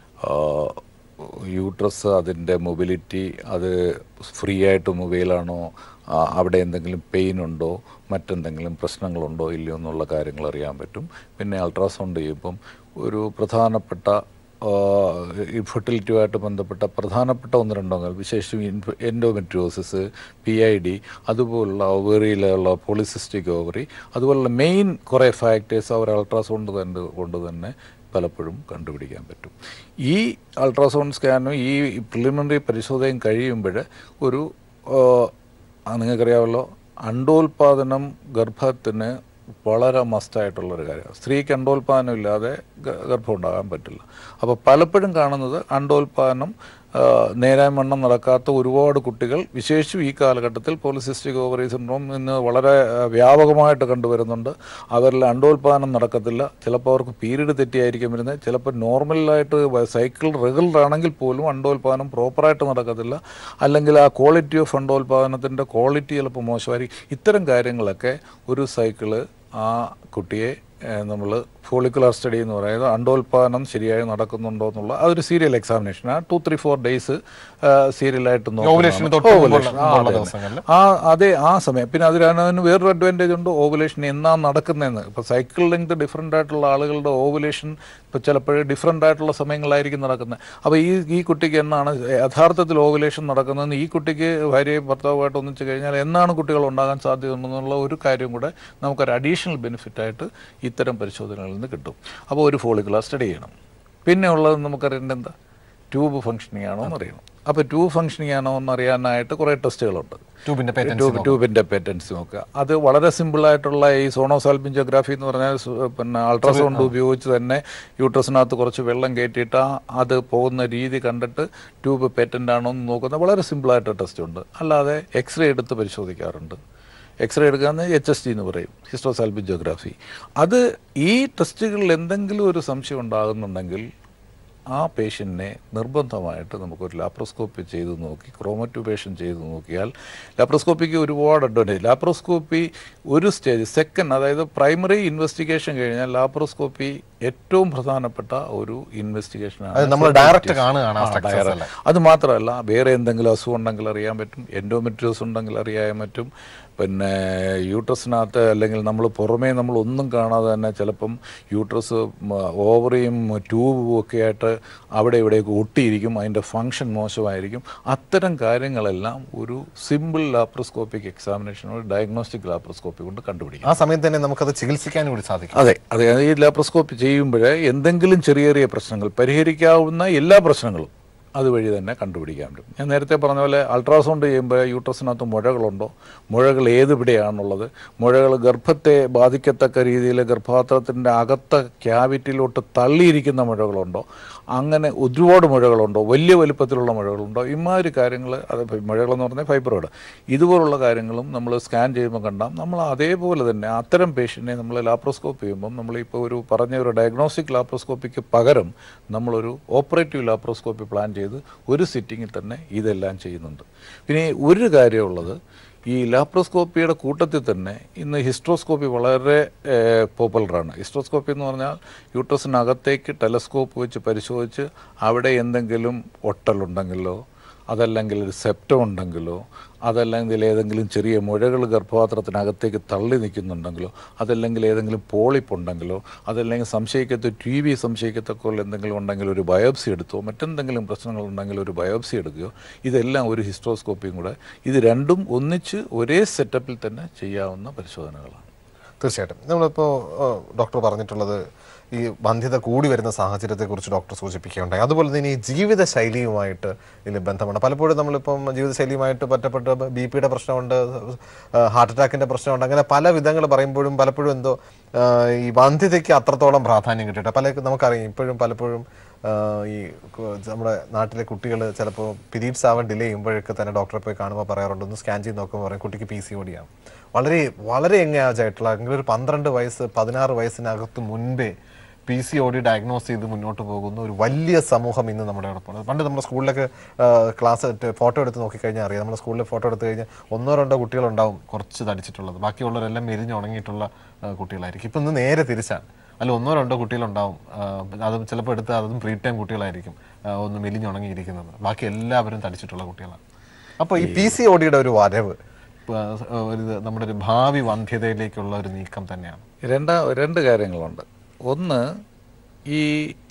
യൂട്രസ് അതിൻ്റെ മൊബിലിറ്റി അത് ഫ്രീ ആയിട്ട് മൊബൈലാണോ അവിടെ എന്തെങ്കിലും പെയിൻ ഉണ്ടോ മറ്റെന്തെങ്കിലും പ്രശ്നങ്ങളുണ്ടോ ഇല്ലയോ എന്നുള്ള കാര്യങ്ങൾ അറിയാൻ പറ്റും പിന്നെ അൾട്രാസൗണ്ട് ചെയ്യുമ്പം ഒരു പ്രധാനപ്പെട്ട ഈ ഫെർട്ടിലിറ്റിയുമായിട്ട് ബന്ധപ്പെട്ട പ്രധാനപ്പെട്ട ഒന്ന് രണ്ടോ വിശേഷിച്ചും എൻഡോമെട്രിയോസിസ് പി ഐ ഡി അതുപോലുള്ള ഓവറിയിലുള്ള പോളിസിസ്റ്റിക് ഓവറി അതുപോലുള്ള മെയിൻ കുറേ ഫാക്ടേഴ്സ് അവർ അൾട്രാസൗണ്ട് തന്നെ കൊണ്ട് തന്നെ പലപ്പോഴും കണ്ടുപിടിക്കാൻ പറ്റും ഈ അൾട്രാസൗണ്ട് സ്കാനും ഈ പ്രിലിമിനറി പരിശോധനയും കഴിയുമ്പോൾ ഒരു ആ, നിങ്ങൾക്കറിയാമല്ലോ അണ്ടോൽപാദനം ഗർഭത്തിന് വളരെ മസ്റ്റായിട്ടുള്ളൊരു കാര്യമാണ് സ്ത്രീക്ക് അണ്ടോൽപാദനം ഇല്ലാതെ ഗ- ഗർഭം ഉണ്ടാകാൻ പറ്റില്ല അപ്പോൾ പലപ്പോഴും കാണുന്നത് അണ്ടോൽപാദനം ആ, നേരാൻ വണ്ണം നടക്കാത്ത ഒരുപാട് കുട്ടികൾ വിശേഷിച്ചും ഈ കാലഘട്ടത്തിൽ പോളിസിസ്റ്റിക് ഓവറി സിൻഡ്രോം ഇന്ന് വളരെ ആ, വ്യാപകമായിട്ട് കണ്ടുവരുന്നുണ്ട് അവരിൽ അണ്ടോൽപാദനം നടക്കത്തില്ല ചിലപ്പോൾ അവർക്ക് പീരീഡ് തെറ്റിയായിരിക്കും വരുന്നത് ചിലപ്പോൾ നോർമലായിട്ട് സൈക്കിൾ റെഗുലർ ആണെങ്കിൽ പോലും അണ്ടോൽപാദനം പ്രോപ്പറായിട്ട് നടക്കത്തില്ല അല്ലെങ്കിൽ ആ ക്വാളിറ്റി ഓഫ് അണ്ടോൽപാദനത്തിൻ്റെ ക്വാളിറ്റി ചിലപ്പോൾ മോശമായിരിക്കും ഇത്തരം കാര്യങ്ങളൊക്കെ ഒരു സൈക്കിള് ആ കുട്ടിയെ നമ്മൾ ഫോളിക്കുലർ സ്റ്റഡി എന്ന് പറയുന്നത് അണ്ടോൽപാദനം ശരിയായി നടക്കുന്നുണ്ടോ എന്നുള്ള അതൊരു സീരിയൽ എക്സാമിനേഷൻ ആ ടു ത്രീ ഫോർ ഡേയ്സ് സീരിയലായിട്ട് Ovulation തൊട്ട് മുമ്പുള്ള- മുമ്പുള്ള ദിവസങ്ങളിൽ. ആ അതെ ആ സമയം പിന്നെ അതിന് അതിന് വേറൊരു അഡ്വാൻറ്റേജ് ഉണ്ട് ഓവുലേഷൻ എന്നാ നടക്കുന്നതെന്ന് ഇപ്പോൾ സൈക്കിൾ ലെങ്ത് ഡിഫറെൻ്റ് ആയിട്ടുള്ള ആളുകളുടെ ഓവുലേഷൻ ഇപ്പോൾ ചിലപ്പോൾ ഡിഫറെൻ്റ് ആയിട്ടുള്ള സമയങ്ങളായിരിക്കും നടക്കുന്നത് അപ്പോൾ ഈ ഈ കുട്ടിക്ക് എന്നാണ് യഥാർത്ഥത്തിൽ ഓവുലേഷൻ നടക്കുന്നതെന്ന് ഈ കുട്ടിക്ക് ഭാര്യയും ഭർത്താവുമായിട്ട് ഒന്നിച്ച് കഴിഞ്ഞാൽ എന്നാണ് കുട്ടികൾ ഉണ്ടാകാൻ സാധ്യതയുണ്ടെന്നുള്ള ഒരു കാര്യം കൂടെ നമുക്കൊരു അഡീഷണൽ ബെനിഫിറ്റ് ആയിട്ട് ഇത്തരം പരിശോധനകളിൽ നിന്ന് കിട്ടും അപ്പോൾ ഒരു ഫോളിക്കുലർ സ്റ്റഡി ചെയ്യണം പിന്നെ ഉള്ളത് നമുക്കറിയേണ്ടത് എന്താ ട്യൂബ് ഫങ്ഷനിങ് ആണോ എന്ന് അറിയണം അപ്പോൾ ട്യൂബ് ഫങ്ഷനിങ് ആണോ എന്ന് അറിയാനായിട്ട് കുറേ ടെസ്റ്റുകളുണ്ട് ട്യൂബിന്റെ പേറ്റൻസ് ട്യൂബ് ട്യൂബിൻ്റെ പേറ്റൻസ് നോക്കുക അത് വളരെ സിമ്പിളായിട്ടുള്ള ഈ സോണോസാൽപിഞ്ചോഗ്രാഫി എന്ന് പറഞ്ഞാൽ സു- പിന്നെ അൾട്രാസൗണ്ട് ഉപയോഗിച്ച് തന്നെ യൂട്രസിനകത്ത് കുറച്ച് വെള്ളം കയറ്റിയിട്ട് ആ അത് പോകുന്ന രീതി കണ്ടിട്ട് ട്യൂബ് പേറ്റൻ്റ് ആണോ എന്ന് നോക്കുന്ന വളരെ സിമ്പിളായിട്ട് ടെസ്റ്റ് ഉണ്ട് അല്ലാതെ എക്സ്റേ എടുത്ത് പരിശോധിക്കാറുണ്ട് എക്സ്റേ എടുക്കാന്ന് എച്ച് എസ് ടി എന്ന് പറയും ഹിസ്റ്റോസാൽപിഞ്ചോഗ്രാഫി അത് ഈ ടെസ്റ്റുകളിൽ എന്തെങ്കിലും ഒരു സംശയം ഉണ്ടാകുന്നുണ്ടെങ്കിൽ ആ പേഷ്യൻറ്റിനെ നിർബന്ധമായിട്ട് നമുക്കൊരു ലാപ്രോസ്കോപ്പി ചെയ്ത് നോക്കി ക്രോമറ്റ്യൂബേഷൻ ചെയ്ത് നോക്കിയാൽ ലാപ്രോസ്കോപ്പിക്ക് ഒരുപാട് അഡ്വാൻറ്റേജ് ലാപ്രോസ്കോപ്പി ഒരു സ്റ്റേജ് സെക്കൻഡ് അതായത് പ്രൈമറി ഇൻവെസ്റ്റിഗേഷൻ കഴിഞ്ഞാൽ ലാപ്രോസ്കോപ്പി ഏറ്റവും പ്രധാനപ്പെട്ട ഒരു ഇൻവെസ്റ്റിഗേഷനാണ് അത് നമ്മൾ ഡയറക്റ്റ് കാണുകയാണ് ആ സ്ട്രക്ചേഴ്സ് അല്ലേ അത് മാത്രമല്ല വേറെ എന്തെങ്കിലും അസുഖം ഉണ്ടെങ്കിൽ അറിയാൻ പറ്റും എൻഡോമെട്രിയോസ് ഉണ്ടെങ്കിൽ അറിയാൻ പറ്റും പിന്നെ യൂട്രസിനകത്ത് അല്ലെങ്കിൽ നമ്മൾ പുറമേ നമ്മൾ ഒന്നും കാണാതെ തന്നെ ചിലപ്പം യൂട്രസ് ഓവറിയും ട്യൂബും ഒക്കെ ആയിട്ട് അവിടെ ഇവിടെയൊക്കെ ഒട്ടിയിരിക്കും അതിൻ്റെ ഫങ്ഷൻ മോശമായിരിക്കും അത്തരം കാര്യങ്ങളെല്ലാം ഒരു സിമ്പിൾ ലാപ്രോസ്കോപ്പിക് എക്സാമിനേഷൻ ഒരു ഡയഗ്നോസ്റ്റിക് ലാപ്രോസ്കോപ്പി കൊണ്ട് കണ്ടുപിടിക്കും ആ സമയത്ത് തന്നെ നമുക്കത് ചികിത്സിക്കാൻ കൂടി സാധിക്കും അതെ അതെ ഈ ലാപ്രോസ്കോപ്പി ചെയ്യുമ്പോൾ എന്തെങ്കിലും ചെറിയ ചെറിയ പ്രശ്നങ്ങൾ പരിഹരിക്കാവുന്ന എല്ലാ പ്രശ്നങ്ങളും അതുവഴി തന്നെ കണ്ടുപിടിക്കാൻ പറ്റും ഞാൻ നേരത്തെ പറഞ്ഞ പോലെ അൾട്രാസൗണ്ട് ചെയ്യുമ്പോൾ യൂട്രസിനകത്ത് മുഴകളുണ്ടോ മുഴകൾ ഏതിവിടെയാണുള്ളത് മുഴകൾ ഗർഭത്തെ ബാധിക്കത്തക്ക രീതിയിൽ ഗർഭപാത്രത്തിൻ്റെ അകത്ത ക്യാവിറ്റിയിലോട്ട് തള്ളിയിരിക്കുന്ന മുഴകളുണ്ടോ അങ്ങനെ ഒരുപാട് മുഴകളുണ്ടോ വലിയ വലുപ്പത്തിലുള്ള മുഴകളുണ്ടോ ഇമാതിരി കാര്യങ്ങൾ അത് ഫൈ- മുഴകളെന്ന് പറഞ്ഞാൽ ഫൈബ്രോയിഡ് ഇതുപോലുള്ള കാര്യങ്ങളും നമ്മൾ സ്കാൻ ചെയ്യുമ്പോൾ കണ്ടാൽ നമ്മൾ അതേപോലെ തന്നെ അത്തരം പേഷ്യൻറ്റിനെ നമ്മൾ ലാപ്രോസ്കോപ്പ് ചെയ്യുമ്പം നമ്മളിപ്പോൾ ഒരു പറഞ്ഞ ഒരു ഡയഗ്നോസ്റ്റിക് ലാപ്രോസ്കോപ്പിക്ക് പകരം നമ്മളൊരു ഓപ്പറേറ്റീവ് ലാപ്രോസ്കോപ്പി പ്ലാൻ ചെയ്ത് ഒരു സിറ്റിങ്ങിൽ തന്നെ ഇതെല്ലാം ചെയ്യുന്നുണ്ട് പിന്നെ ഒരു കാര്യമുള്ളത് ഈ ലാപ്രോസ്കോപ്പിയുടെ കൂട്ടത്തിൽ തന്നെ ഇന്ന് ഹിസ്ട്രോസ്കോപ്പി വളരെ പോപ്പുലറാണ് ഹിസ്ട്രോസ്കോപ്പി എന്ന് പറഞ്ഞാൽ യൂട്രസിനകത്തേക്ക് ടെലസ്കോപ്പ് വെച്ച് പരിശോധിച്ച് അവിടെ എന്തെങ്കിലും ഒട്ടലുണ്ടെങ്കിലോ അതല്ലെങ്കിൽ ഒരു സെപ്റ്റം ഉണ്ടെങ്കിലോ അതല്ലെങ്കിൽ ഏതെങ്കിലും ചെറിയ മുഴകൾ ഗർഭപാത്രത്തിനകത്തേക്ക് തള്ളി നിൽക്കുന്നുണ്ടെങ്കിലോ അതല്ലെങ്കിൽ ഏതെങ്കിലും പോളിപ്പ് ഉണ്ടെങ്കിലോ അതല്ലെങ്കിൽ സംശയിക്കത്ത ടി വി സംശയിക്കത്തക്കോ എന്തെങ്കിലും ഉണ്ടെങ്കിൽ ഒരു ബയോപ്സി എടുത്തോ മറ്റെന്തെങ്കിലും പ്രശ്നങ്ങളുണ്ടെങ്കിൽ ഒരു ബയോപ്സി എടുക്കുകയോ ഇതെല്ലാം ഒരു ഹിസ്ട്രോസ്കോപ്പിയും കൂടെ ഇത് രണ്ടും ഒന്നിച്ച് ഒരേ സെറ്റപ്പിൽ തന്നെ ചെയ്യാവുന്ന പരിശോധനകളാണ് തീർച്ചയായിട്ടും നമ്മളിപ്പോൾ ഡോക്ടർ പറഞ്ഞിട്ടുള്ളത് ഈ വന്ധ്യത കൂടി വരുന്ന സാഹചര്യത്തെക്കുറിച്ച് ഡോക്ടർ സൂചിപ്പിക്കുകയുണ്ടായി അതുപോലെ തന്നെ ഈ ജീവിതശൈലിയുമായിട്ട് ഇതിൽ ബന്ധമുണ്ട് പലപ്പോഴും നമ്മളിപ്പം ജീവിതശൈലിയുമായിട്ട് പറ്റപ്പെട്ട് ബി പിയുടെ പ്രശ്നമുണ്ട് ഹാർട്ട് അറ്റാക്കിൻ്റെ പ്രശ്നമുണ്ട് അങ്ങനെ പല വിധങ്ങൾ പറയുമ്പോഴും പലപ്പോഴും എന്തോ ആ, ഈ വന്ധ്യതയ്ക്ക് അത്രത്തോളം പ്രാധാന്യം കിട്ടിയിട്ട് പല നമുക്കറിയാം ഇപ്പോഴും പലപ്പോഴും ആ, ഈ കു- നമ്മുടെ നാട്ടിലെ കുട്ടികൾ ചിലപ്പോൾ പീരീഡ്സ് ആവാൻ ഡിലേ ചെയ്യുമ്പോഴൊക്കെ തന്നെ ഡോക്ടറെ പോയി കാണുമ്പോൾ പറയാറുണ്ട് ഒന്ന് സ്കാൻ ചെയ്ത് നോക്കുമ്പോൾ പറയും കുട്ടിക്ക് പി സി ഓടിയാണ് വളരെ വളരെ യങ് ആയിട്ടുള്ള അല്ലെങ്കിൽ ഒരു പന്ത്രണ്ട് വയസ്സ് പതിനാറ് വയസ്സിനകത്ത് മുൻപേ P C O D diagnose ചെയ്ത് മുന്നോട്ട് പോകുന്ന ഒരു വലിയ സമൂഹം ഇന്ന് നമ്മുടെ ഒപ്പം പണ്ട് നമ്മുടെ സ്കൂളിലൊക്കെ ക്ലാസ് ഫോട്ടോ എടുത്ത് നോക്കിക്കഴിഞ്ഞാൽ അറിയാം നമ്മുടെ സ്കൂളിൽ ഫോട്ടോ എടുത്തു കഴിഞ്ഞാൽ ഒന്നോ രണ്ടോ കുട്ടികളുണ്ടാവും കുറച്ച് തടിച്ചിട്ടുള്ളത് ബാക്കിയുള്ളവരെല്ലാം മെലിഞ്ഞ് ഉണങ്ങിയിട്ടുള്ള ആ, കുട്ടികളായിരിക്കും ഇപ്പം ഇന്ന് നേരെ തിരിച്ചാണ് അല്ല ഒന്നോ രണ്ടോ കുട്ടികളുണ്ടാവും ആ, അതും ചിലപ്പോൾ എടുത്ത് അതും പ്രീ ടൈം കുട്ടികളായിരിക്കും ആ, ഒന്ന് മെലിഞ്ഞുണങ്ങിയിരിക്കുന്നത് ബാക്കി എല്ലാവരും തടിച്ചിട്ടുള്ള കുട്ടികളാണ് അപ്പോൾ ഈ പി സി ഒ ഡിയുടെ ഒരു വരവ് ആ, ഒരു ഇത് നമ്മുടെ ഒരു ഭാവി വന്ധ്യതയിലേക്കുള്ള ഒരു നീക്കം തന്നെയാണ് രണ്ടാ രണ്ട് കാര്യങ്ങളുണ്ട് ഒന്ന് ഈ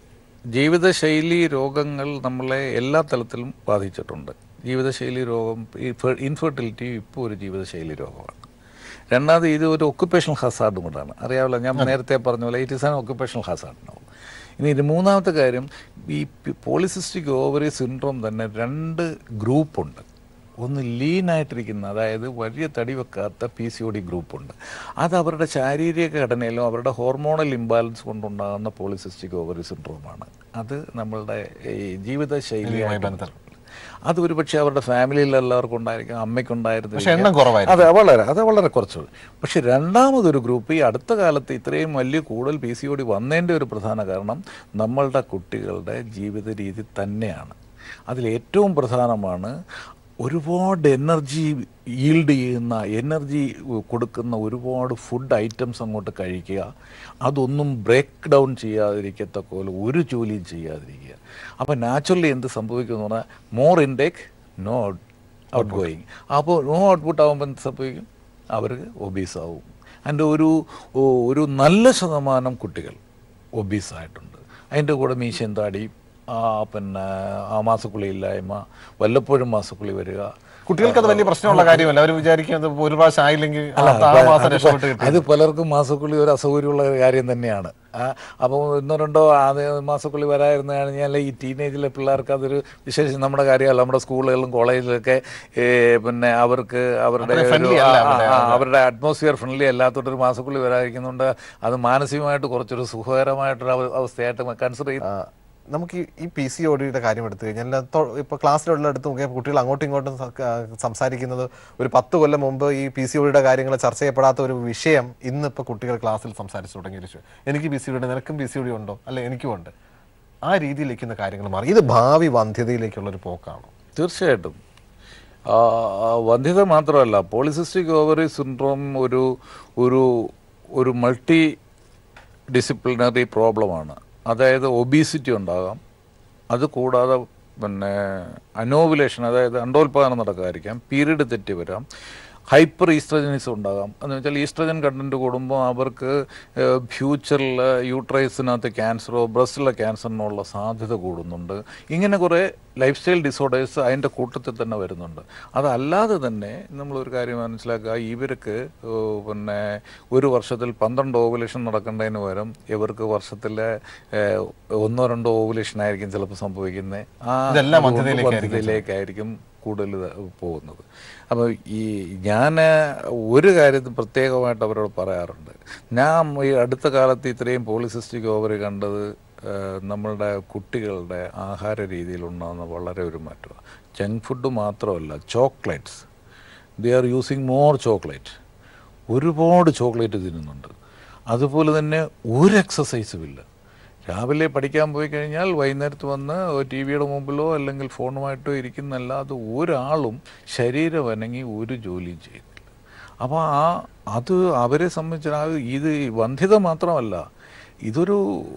ജീവിതശൈലി രോഗങ്ങൾ നമ്മളെ എല്ലാ തലത്തിലും ബാധിച്ചിട്ടുണ്ട് ജീവിതശൈലി രോഗം ഈ ഇൻഫെർട്ടിലിറ്റി ഇപ്പോൾ ഒരു ജീവിതശൈലി രോഗമാണ് രണ്ടാമത് ഇത് ഒരു ഒക്കുപേഷണൽ ഹസാർഡും കൂടാണ് അറിയാമല്ലോ ഞാൻ നേരത്തെ പറഞ്ഞ പോലെ it is an occupational hazard ഉണ്ടാവും ഇനി ഇത് മൂന്നാമത്തെ കാര്യം ഈ പോളിസിസ്റ്റിക് ഓവറി സിൻഡ്രോം തന്നെ രണ്ട് ഗ്രൂപ്പുണ്ട് ഒന്ന് ലീനായിട്ടിരിക്കുന്ന അതായത് വലിയ തടി വെക്കാത്ത പി സി ഒ ഡി ഗ്രൂപ്പുണ്ട് അത് അവരുടെ ശാരീരിക ഘടനയിലും അവരുടെ ഹോർമോണൽ ഇംബാലൻസ് കൊണ്ടുണ്ടാകുന്ന പോളിസിസ്റ്റിക് ഓവറി സിൻഡ്രോമാണ് അത് നമ്മളുടെ ഈ ജീവിതശൈലിയുമായി ബന്ധപ്പെട്ട് അത് ഒരു പക്ഷേ അവരുടെ ഫാമിലിയിൽ എല്ലാവർക്കും ഉണ്ടായിരിക്കും അമ്മയ്ക്കുണ്ടായിരുന്നു പക്ഷെ എണ്ണം കുറവായിരിക്കും അതെ വളരെ അത് വളരെ കുറച്ചുള്ളൂ പക്ഷെ രണ്ടാമതൊരു ഗ്രൂപ്പ് ഈ അടുത്ത കാലത്ത് ഇത്രയും വലിയ കൂടുതൽ പി സി ഒ ഡി വന്നതിൻ്റെ ഒരു പ്രധാന കാരണം നമ്മളുടെ കുട്ടികളുടെ ജീവിത രീതി തന്നെയാണ് അതിൽ ഏറ്റവും പ്രധാനമാണ് ഒരുപാട് എനർജി ഈൽഡ് ചെയ്യുന്ന എനർജി കൊടുക്കുന്ന ഒരുപാട് ഫുഡ് ഐറ്റംസ് അങ്ങോട്ട് കഴിക്കുക അതൊന്നും ബ്രേക്ക് ഡൗൺ ചെയ്യാതിരിക്കത്തക്ക പോലെ ഒരു ജോലിയും ചെയ്യാതിരിക്കുക അപ്പോൾ നാച്ചുറലി എന്ത് സംഭവിക്കുമെന്ന് പറഞ്ഞാൽ more intake no out going അപ്പോൾ നോ ഔട്ട്പുട്ട് ആകുമ്പോൾ എന്ത് സംഭവിക്കും അവർ ഒബീസ് ആവും അതിൻ്റെ ഒരു ഒരു നല്ല ശതമാനം കുട്ടികൾ ഒബീസ് ആയിട്ടുണ്ട് അതിൻ്റെ കൂടെ മീശയും താടിയും ആ, പിന്നെ ആ മാസക്കുളി ഇല്ലായ്മ വല്ലപ്പോഴും മാസക്കുളി വരിക കുട്ടികൾക്ക് അത് വലിയ പ്രശ്നമുള്ള കാര്യമല്ല അവർ വിചാരിക്കുന്നത് ഇപ്പൊ ഒരു പ്രാവശ്യം ആയില്ലെങ്കിൽ അല്ല, ആ ഇപ്പൊ മാസം അത് രക്ഷപ്പെട്ട് കിട്ടി അത് പലർക്കും മാസക്കുള്ളി ഒരു അസൗകര്യമുള്ള കാര്യം തന്നെയാണ് ആ, അപ്പോൾ ഒന്നോ രണ്ടോ അത് മാസക്കുള്ളി വരായിരുന്നു കഴിഞ്ഞാൽ ഈ ടീനേജിലെ പിള്ളേർക്ക് അതൊരു വിശേഷം നമ്മുടെ കാര്യമല്ല നമ്മുടെ സ്കൂളുകളിലും കോളേജിലൊക്കെ ഏ, പിന്നെ അവർക്ക് അവരുടെ അത്ര ഒരു friendly അല്ല ആ, അവിടെ. ആ, അവരുടെ അറ്റ്മോസ്ഫിയർ ഫ്രണ്ട്ലി അല്ലാത്തോട്ട് ഒരു മാസക്കുള്ളി വരാതിരിക്കുന്നുണ്ട് അത് മാനസികമായിട്ട് കുറച്ചൊരു സുഖകരമായിട്ടൊരു അവ- അവസ്ഥയായിട്ട് കൺസിഡർ ചെയ്ത് ആ, നമുക്ക് ഈ- ഈ പി സി ഒടിയുടെ കാര്യം എടുത്തു കഴിഞ്ഞാൽ തൊ- ഇപ്പൊ ക്ലാസ്സിലുള്ള അടുത്ത് നോക്കിയാൽ കുട്ടികൾ അങ്ങോട്ടും ഇങ്ങോട്ടും സ- ആ, സംസാരിക്കുന്നത് ഒരു പത്ത് കൊല്ലം മുമ്പ് ഈ പി സി ഒടിയുടെ കാര്യങ്ങൾ ചർച്ച ചെയ്യപ്പെടാത്ത ഒരു വിഷയം ഇന്നിപ്പോൾ കുട്ടികൾ ക്ലാസ്സിൽ സംസാരിച്ചു തുടങ്ങിയ ഒരു വിഷയം എനിക്ക് പി സി ഒടി നിനക്കും പി സി ഒടി ഉണ്ടോ അല്ലെ എനിക്കും ഉണ്ട് ആ രീതിയിലേക്ക് ഇന്ന് കാര്യങ്ങൾ മാറി ഇത് ഭാവി വന്ധ്യതയിലേക്കുള്ള ഒരു പോക്കാണോ തീർച്ചയായിട്ടും ആ, ആ, വന്ധ്യത മാത്രമല്ല പോളിസിസ്റ്റിക് ഓവറി സിൻഡ്രോം ഒരു ഒരു ഒരു മൾട്ടി ഡിസിപ്ലിനറി പ്രോബ്ലമാണ് അതായത് ഒബീസിറ്റി ഉണ്ടാകാം അത് കൂടാതെ പിന്നെ അനോവുലേഷൻ അതായത് അണ്ടോൽപാദനം നടക്കാതിരിക്കാം പീരീഡ് തെറ്റി വരാം ഹൈപ്പർ ഈസ്ട്രജനിസം ഉണ്ടാകാം എന്ന് വെച്ചാൽ ഈസ്ട്രജൻ കണ്ടന്റ് കൂടുമ്പോൾ അവർക്ക് ഫ്യൂച്ചറിൽ യൂട്രൈസിനകത്ത് ക്യാൻസറോ ബ്രസ്റ്റിലെ ക്യാൻസറിനുള്ള സാധ്യത കൂടുന്നുണ്ട് ഇങ്ങനെ കുറേ ലൈഫ് സ്റ്റൈൽ ഡിസോർഡേഴ്സ് അതിൻ്റെ കൂട്ടത്തിൽ തന്നെ വരുന്നുണ്ട് അതല്ലാതെ തന്നെ നമ്മളൊരു കാര്യം മനസ്സിലാക്കുക ഇവർക്ക് ഏഹ്, പിന്നെ ഒരു വർഷത്തിൽ പന്ത്രണ്ട് ഓവുലേഷൻ നടക്കേണ്ടതിന് പകരം ഇവർക്ക് വർഷത്തിലെ ഏഹ്, ഒന്നോ രണ്ടോ ഓവുലേഷൻ ആയിരിക്കും ചിലപ്പോൾ സംഭവിക്കുന്നത് ആ ഇതെല്ലാം അതുകൊണ്ട് മധ്യതയിലേക്കായിരിക്കും മധ്യതയിലേക്കായിരിക്കും കൂടുതൽ ഇത് പോകുന്നത് അപ്പോൾ ഈ ഞാൻ ഒരു കാര്യത്തിൽ പ്രത്യേകമായിട്ട് അവരോട് പറയാറുണ്ട് ഞാൻ ഈ അടുത്ത കാലത്ത് ഇത്രയും പോളിസിസ്റ്റിക് ഓവറി കണ്ടത് ഏഹ്, നമ്മളുടെ കുട്ടികളുടെ ആഹാര രീതിയിലുണ്ടാകുന്ന വളരെ ഒരു മാറ്റമാണ് ജങ്ക് ഫുഡ് മാത്രമല്ല chocolates they are using more chocolate ഒരുപാട് ചോക്ലേറ്റ് തിന്നുന്നുണ്ട് അതുപോലെ തന്നെ ഒരു എക്സസൈസും ഇല്ല രാവിലെ പഠിക്കാൻ പോയി കഴിഞ്ഞാൽ വൈകുന്നേരത്ത് വന്ന് ടി വിയുടെ മുമ്പിലോ അല്ലെങ്കിൽ ഫോണുമായിട്ടോ ഇരിക്കുന്നല്ലാതെ ഒരാളും ശരീരം അനങ്ങി ഒരു ജോലിയും ചെയ്യുന്നില്ല അപ്പോൾ ആ അത് അവരെ സംബന്ധിച്ച് ആ ഇത് വന്ധ്യത മാത്രമല്ല ഇതൊരു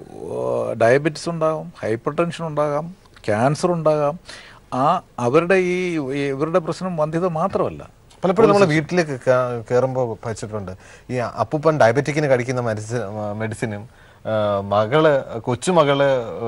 ഡയബറ്റിസ് ഉണ്ടാകാം ഹൈപ്പർ ടെൻഷൻ ഉണ്ടാകാം ക്യാൻസർ ഉണ്ടാകാം ആ അവരുടെ ഈ ഇവരുടെ പ്രശ്നം വന്ധ്യത മാത്രമല്ല പലപ്പോഴും നമ്മൾ വീട്ടിലേക്ക് കയറുമ്പോൾ വെച്ചിട്ടുണ്ട് ഈ അപ്പൂപ്പൻ ഡയബറ്റിക്കിന് കഴിക്കുന്ന മെഡിസിൻ മെഡിസിനും ആ, മകള് കൊച്ചുമകള്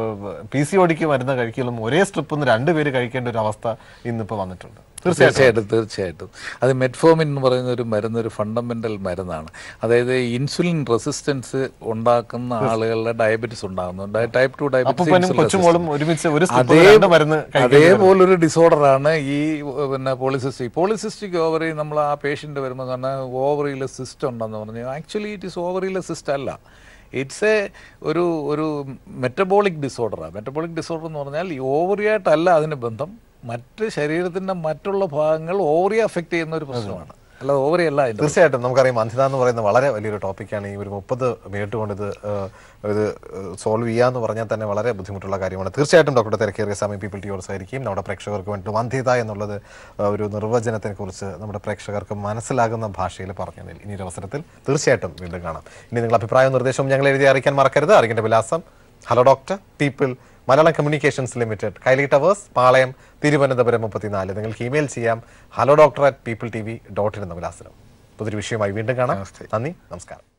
പി സി ഒടിക്ക് മരുന്ന് കഴിക്കലും ഒരേ സ്ട്രിപ്പിൽ നിന്ന് രണ്ടുപേര് കഴിക്കേണ്ട ഒരു അവസ്ഥ ഇന്നിപ്പോൾ വന്നിട്ടുണ്ട് തീർച്ചയായിട്ടും തീർച്ചയായിട്ടും തീർച്ചയായിട്ടും അത് മെറ്റ്ഫോമിൻ എന്ന് പറയുന്ന ഒരു മരുന്ന് ഒരു ഫണ്ടമെന്റൽ മരുന്നാണ് അതായത് ഇൻസുലിൻ റെസിസ്റ്റൻസ് ഉണ്ടാക്കുന്ന ആളുകളുടെ ഡയബറ്റിസ് ഉണ്ടാകുന്നു ടൈപ്പ് ടു അപ്പൂപ്പനും കൊച്ചുമോളും ഒരുമിച്ച് ഒരു സ്ട്രിപ്പിൽ അതേ രണ്ട് മരുന്ന് കഴിക്കേണ്ടി വരും. അതേപോലൊരു ഡിസോർഡറാണ് ഈ പിന്നെ പോളിസിസ്റ്റിക് പോളിസിസ്റ്റിക് ഓവറി നമ്മൾ ആ പേഷ്യൻ്റ് വരുമ്പോൾ കാരണം ഓവറിയിലെ സിസ്റ്റ് ഉണ്ടെന്ന് പറഞ്ഞു ആക്ച്വലി ഇറ്റ് ഈസ് ഓവറിയിലെ സിസ്റ്റ് അല്ല ഇറ്റ്സ് എ ഒരു ഒരു മെറ്റബോളിക് ഡിസോർഡറാണ് മെറ്റബോളിക് ഡിസോർഡർ എന്ന് പറഞ്ഞാൽ ഈ ഓവറിയായിട്ടല്ല അതിന് ബന്ധം മറ്റ് ശരീരത്തിൻ്റെ മറ്റുള്ള ഭാഗങ്ങൾ ഓവറി അഫക്റ്റ് ചെയ്യുന്ന ഒരു പ്രശ്നമാണ് അല്ലാതെ ഓവറി അല്ല അതിൻ്റെ തീർച്ചയായിട്ടും നമുക്കറിയാം അന്ധത എന്ന് പറയുന്ന വളരെ വലിയൊരു ടോപ്പിക്കാണ് ഈ ഒരു മുപ്പത് മിനിറ്റ് കൊണ്ട് ഇത് ഏഹ്, ഇത് സോൾവ് ചെയ്യാന്ന് പറഞ്ഞാൽ തന്നെ വളരെ ബുദ്ധിമുട്ടുള്ള കാര്യമാണ് തീർച്ചയായിട്ടും ഡോക്ടർ തിരക്കേറിയ സമയം പീപ്പിൾ ടിയോർസ് ആയിരിക്കും നമ്മുടെ പ്രേക്ഷകർക്ക് വേണ്ടി വന്ധ്യത എന്നുള്ളത് ഏഹ്, ഒരു നിർവചനത്തെ കുറിച്ച് നമ്മുടെ പ്രേക്ഷകർക്ക് മനസ്സിലാകുന്ന ഭാഷയിൽ പറഞ്ഞതിൽ ഇനി ഒരു അവസരത്തിൽ തീർച്ചയായിട്ടും വീണ്ടും കാണാം ഇനി നിങ്ങൾ അഭിപ്രായവും നിർദ്ദേശവും ഞങ്ങൾ എഴുതി അറിയിക്കാൻ മറക്കരുത് അറിയിക്കേണ്ട വിലാസം hello doctor people Malayalam communications limited Kaili towers Palayam Thiruvananthapuram മുപ്പത്തിനാല് നിങ്ങൾക്ക് ഇമെയിൽ ചെയ്യാം hello doctor at people T V dot in എന്ന വിലാസനം പുതിയൊരു വിഷയമായി വീണ്ടും കാണാം നന്ദി നമസ്കാരം